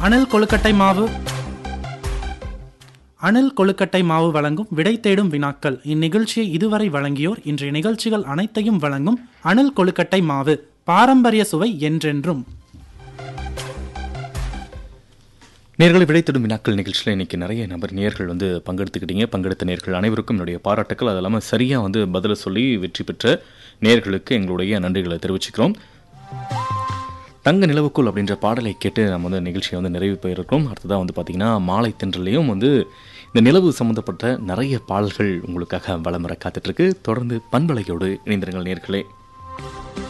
அனல் கொழுக்கட்டை மாவு அனல் கொழுக்கட்டை மாவு வழங்கும் விடை தேடும் வினாக்கள் இந்நிகழ்ச்சியை இதுவரை வழங்கியோர் இன்றைய நிகழ்ச்சிகள் அனைத்தையும் வழங்கும் அனல் கொழுக்கட்டை மாவு பாரம்பரிய சுவை என்றென்றும் நேர்களை விடைத்திடும் வினாக்கள் நிகழ்ச்சியில் இன்னைக்கு நிறைய நபர் நேர்கள் வந்து பங்கெடுத்துக்கிட்டீங்க பங்கெடுத்த நேர்கள் அனைவருக்கும் என்னுடைய பாராட்டுக்கள் அது இல்லாமல் சரியாக வந்து பதில சொல்லி வெற்றி பெற்ற நேர்களுக்கு எங்களுடைய நன்றிகளை தெரிவிச்சுக்கிறோம் தங்க நிலவுக்குள் அப்படின்ற பாடலை கேட்டு நம்ம வந்து நிகழ்ச்சியை வந்து நிறைவு போயிருக்கிறோம் அடுத்ததாக வந்து பார்த்திங்கன்னா மாலை தென்றலையும் வந்து இந்த நிலவு சம்மந்தப்பட்ட நிறைய பாடல்கள் உங்களுக்காக வளமுறை காத்துட்ருக்கு தொடர்ந்து பண்பலையோடு இணைந்திருங்கள் நேர்களே